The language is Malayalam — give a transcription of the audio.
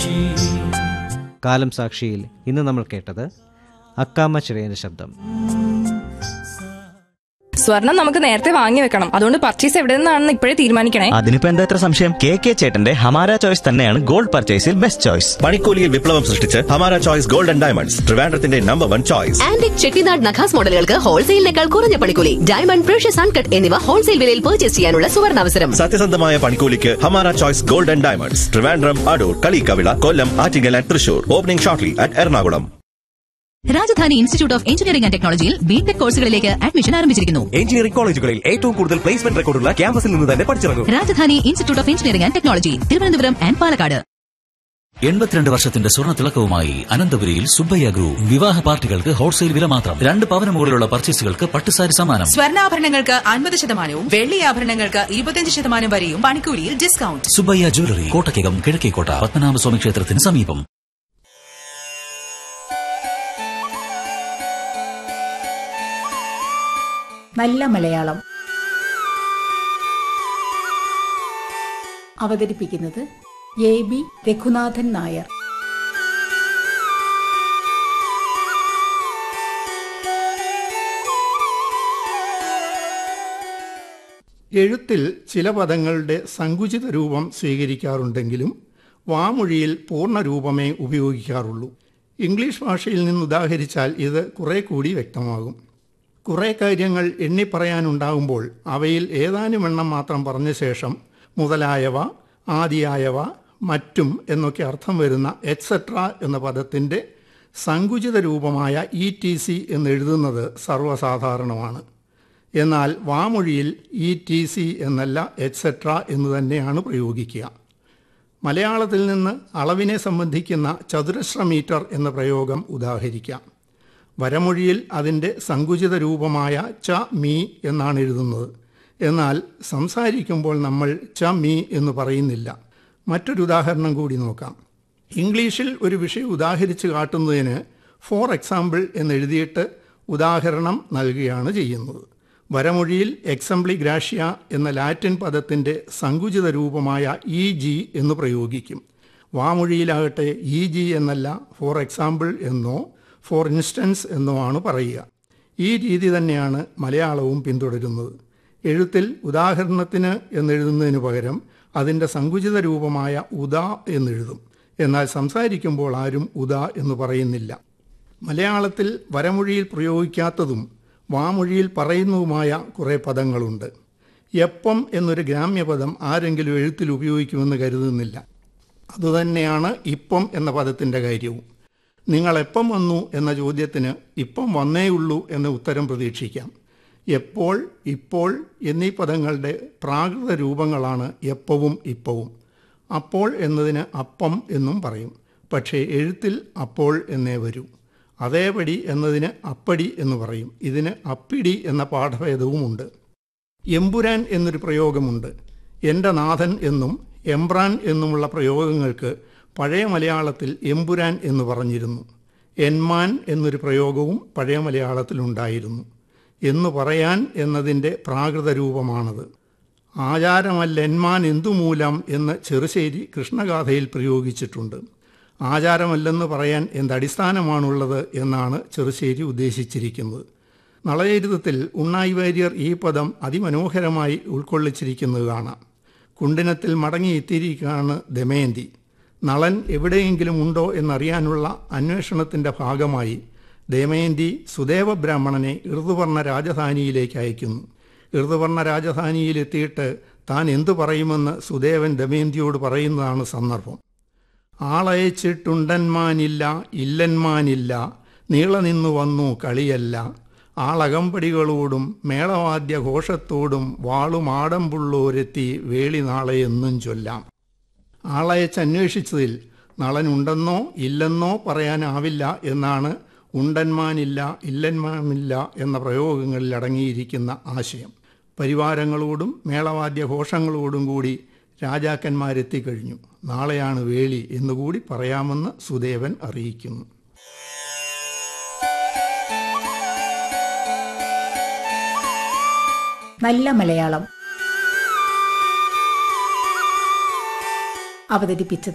സാക്ഷി കാലം സാക്ഷിയിൽ ഇന്ന് നമ്മൾ കേട്ടത് അക്കാമ ചിറയന്റെ ശബ്ദം സ്വർണം നമുക്ക് നേരത്തെ വാങ്ങി വെക്കണം അതുകൊണ്ട് പർച്ചേസ് എവിടെ നിന്നാണെന്ന് ഇപ്പോഴേ തീരുമാനിക്കണേ അതിനിപ്പോ എന്താ ഇത്ര സംശയം കെ കെ ചേട്ടന്റെ ഹമാര ചോയ്സ് തന്നെയാണ് ഗോൾഡ് പർച്ചേസിൽ ബെസ്റ്റ് ചോയ്സ് പണിക്കൂലിയിൽ വിപ്ലവം സൃഷ്ടിച്ച് Hamara choice gold and diamonds ട്രിവാൻഡ്രത്തിന്റെ number one choice antique Chettinad നഖാസ് മോഡലുകൾക്ക് ഹോൾസെയിലിനേക്കാൾ കുറഞ്ഞ പണിക്കൂലി ഡയമണ്ട് പ്രഷ്യസ് അൺകട്ട് എന്നിവ ഹോൾസെയിൽ വിലയിൽ പർച്ചേസ് ചെയ്യാനുള്ള സുവർണാവസരം സത്യസന്ധമായ പണിക്കൂലിക്ക് Hamara choice gold and diamonds Trivandrum Adoor Kaliyakkavila Kollam Attingal and Thrissur opening shortly at Ernakulam Rajadhani institute of engineering and ടെക്നോളജിയിൽ ബിടെക് കോഴ്സുകളിലേക്ക് അഡ്മിഷൻ ആരംഭിച്ചിരിക്കുന്നു എഞ്ചിനീയറിംഗ് കോളേജുകളിൽ ഏറ്റവും കൂടുതൽ പ്ലേസ്മെന്റ് റെക്കോർഡുള്ള ക്യാമ്പസിൽ നിന്ന് തന്നെ പഠിച്ചിറങ്ങും Rajadhani institute of engineering and technology Thiruvananthapuram and Palakkad എൺപത്തിരണ്ട് വർഷത്തിന്റെ സ്വർണ്ണ തിളക്കവുമായി അനന്തപുരിയിൽ സുബ്ബയ്യ ഗ്രൂപ്പ് വിവാഹ പാർട്ടികൾക്ക് ഹോൾസെയിൽ വില മാത്രം രണ്ട് പവന് മുകളിലുള്ള പർച്ചേസുകൾക്ക് പട്ടുസാരി സമ്മാനം സ്വർണ്ണാഭരണങ്ങൾക്ക് അൻപത് ശതമാനവും വെള്ളി ആഭരണങ്ങൾക്ക് ഇരുപത്തിയഞ്ച് ശതമാനം വരെയും പണിക്കൂലിയിൽ ഡിസ്കൗണ്ട് സുബ്ബയ്യ ജ്വല്ലറി കോട്ടയ്ക്കകം കിഴക്കേക്കോട്ട പത്മനാഭസ്വാമി ക്ഷേത്രത്തിന് സമീപം നല്ല മലയാളം അവതരിപ്പിക്കുന്നത് എ ബി രഘുനാഥൻ നായർ എഴുത്തിൽ ചില പദങ്ങളുടെ സങ്കുചിത രൂപം സ്വീകരിക്കാറുണ്ടെങ്കിലും വാമൊഴിയിൽ പൂർണ്ണ രൂപമേ ഉപയോഗിക്കാറുള്ളൂ ഇംഗ്ലീഷ് ഭാഷയിൽ നിന്ന് ഉദാഹരിച്ചാൽ ഇത് കുറെ കൂടി വ്യക്തമാകും കുറേ കാര്യങ്ങൾ എണ്ണിപ്പറയാനുണ്ടാകുമ്പോൾ അവയിൽ ഏതാനും എണ്ണം മാത്രം പറഞ്ഞ ശേഷം മുതലായവ ആദിയായവ മറ്റും എന്നൊക്കെ അർത്ഥം വരുന്ന എറ്റ്സെട്ര എന്ന പദത്തിൻ്റെ സങ്കുചിത രൂപമായ ഇ ടി സി എന്നെഴുതുന്നത് സർവ്വസാധാരണമാണ് എന്നാൽ വാമൊഴിയിൽ ഇ ടി സി എന്നല്ല എറ്റ്സെട്ര എന്ന് തന്നെയാണ് പ്രയോഗിക്കുക മലയാളത്തിൽ നിന്ന് അളവിനെ സംബന്ധിക്കുന്ന ചതുരശ്ര മീറ്റർ എന്ന പ്രയോഗം ഉദാഹരിക്കാം വരമൊഴിയിൽ അതിൻ്റെ സങ്കുചിത രൂപമായ ച മീ എന്നാണ് എഴുതുന്നത് എന്നാൽ സംസാരിക്കുമ്പോൾ നമ്മൾ ച മീ എന്ന് പറയുന്നില്ല മറ്റൊരു ഉദാഹരണം കൂടി നോക്കാം ഇംഗ്ലീഷിൽ ഒരു വിഷയം ഉദാഹരിച്ച് കാട്ടുന്നതിന് ഫോർ എക്സാമ്പിൾ എന്നെഴുതിയിട്ട് ഉദാഹരണം നൽകുകയാണ് ചെയ്യുന്നത് വരമൊഴിയിൽ എക്സംപ്ലി ഗ്രാഷ്യ എന്ന ലാറ്റിൻ പദത്തിൻ്റെ സങ്കുചിത രൂപമായ ഇ ജി എന്ന് പ്രയോഗിക്കും വാമൊഴിയിലാകട്ടെ ഇ ജി എന്നല്ല ഫോർ എക്സാമ്പിൾ എന്നോ ഫോർ ഇൻസ്റ്റൻസ് എന്നോ ആണ് പറയുക ഈ രീതി തന്നെയാണ് മലയാളവും പിന്തുടരുന്നത് എഴുത്തിൽ ഉദാഹരണത്തിന് എന്നെഴുതുന്നതിന് പകരം അതിൻ്റെ സങ്കുചിത രൂപമായ ഉദാ എന്നെഴുതും എന്നാൽ സംസാരിക്കുമ്പോൾ ആരും ഉദാ എന്ന് പറയുന്നില്ല മലയാളത്തിൽ വരമൊഴിയിൽ പ്രയോഗിക്കാത്തതും വാമൊഴിയിൽ പറയുന്നതുമായ കുറേ പദങ്ങളുണ്ട് എപ്പം എന്നൊരു ഗ്രാമ്യപദം ആരെങ്കിലും എഴുത്തിൽ ഉപയോഗിക്കുമെന്ന് കരുതുന്നില്ല അതുതന്നെയാണ് ഇപ്പം എന്ന പദത്തിൻ്റെ കാര്യവും നിങ്ങൾ എപ്പം വന്നു എന്ന ചോദ്യത്തിന് ഇപ്പം വന്നേയുള്ളൂ എന്ന ഉത്തരം പ്രതീക്ഷിക്കാം എപ്പോൾ ഇപ്പോൾ എന്നീ പദങ്ങളുടെ പ്രാകൃത രൂപങ്ങളാണ് എപ്പവും ഇപ്പവും അപ്പോൾ എന്നതിന് അപ്പം എന്നും പറയും പക്ഷേ എഴുത്തിൽ അപ്പോൾ എന്നേ വരൂ അതേപടി എന്നതിന് അപ്പടി എന്ന് പറയും ഇതിന് അപ്പിടി എന്ന പാഠഭേദവുമുണ്ട് എമ്പുരാൻ എന്നൊരു പ്രയോഗമുണ്ട് എൻ്റെ നാഥൻ എന്നും എംബ്രാൻ എന്നുമുള്ള പ്രയോഗങ്ങൾക്ക് പഴയ മലയാളത്തിൽ എമ്പുരാൻ എന്ന് പറഞ്ഞിരുന്നു എന്മാൻ എന്നൊരു പ്രയോഗവും പഴയ മലയാളത്തിലുണ്ടായിരുന്നു എന്ന് പറയാൻ എന്നതിൻ്റെ പ്രാകൃത രൂപമാണത് ആചാരമല്ലെന്മാൻ എന്തുമൂലം എന്ന് ചെറുശ്ശേരി കൃഷ്ണഗാഥയിൽ പ്രയോഗിച്ചിട്ടുണ്ട് ആചാരമല്ലെന്ന് പറയാൻ എന്തടിസ്ഥാനമാണുള്ളത് എന്നാണ് ചെറുശ്ശേരി ഉദ്ദേശിച്ചിരിക്കുന്നത് നളചരിതത്തിൽ ഉണ്ണായി വാര്യർ ഈ പദം അതിമനോഹരമായി ഉൾക്കൊള്ളിച്ചിരിക്കുന്നത് കാണാം കുണ്ടിനത്തിൽ മടങ്ങിയെത്തിയിരിക്കുകയാണ് ദമയന്തി നളൻ എവിടെയെങ്കിലും ഉണ്ടോ എന്നറിയാനുള്ള അന്വേഷണത്തിൻ്റെ ഭാഗമായി ദമയന്തി സുദേവ ബ്രാഹ്മണനെ ഋതുവർണ്ണ രാജധാനിയിലേക്ക് അയക്കുന്നു ഋതുവർണ്ണ രാജധാനിയിലെത്തിയിട്ട് താൻ എന്തു പറയുമെന്ന് സുദേവൻ ദമയന്തിയോട് പറയുന്നതാണ് സന്ദർഭം ആളയച്ചിട്ടുണ്ടന്മാനില്ല ഇല്ലന്മാനില്ല നീള നിന്നു വന്നു കളിയല്ല ആളകമ്പടികളോടും മേളവാദ്യ ഘോഷത്തോടും വാളും ആടമ്പുള്ളോരെത്തി വേളി നാളെ എന്നും ചൊല്ലാം ആളയച്ചന്വേഷിച്ചതിൽ നളനുണ്ടെന്നോ ഇല്ലെന്നോ പറയാനാവില്ല എന്നാണ് ഉണ്ടന്മാനില്ല ഇല്ലന്മാനില്ല എന്ന പ്രയോഗങ്ങളിൽ അടങ്ങിയിരിക്കുന്ന ആശയം പരിവാരങ്ങളോടും മേളവാദ്യ ഘോഷങ്ങളോടും കൂടി രാജാക്കന്മാരെത്തിക്കഴിഞ്ഞു നാളെയാണ് വേളി എന്നുകൂടി പറയാമെന്ന് സുദേവൻ അറിയിക്കുന്നു നല്ല മലയാളം അവതരിപ്പിച്ചത്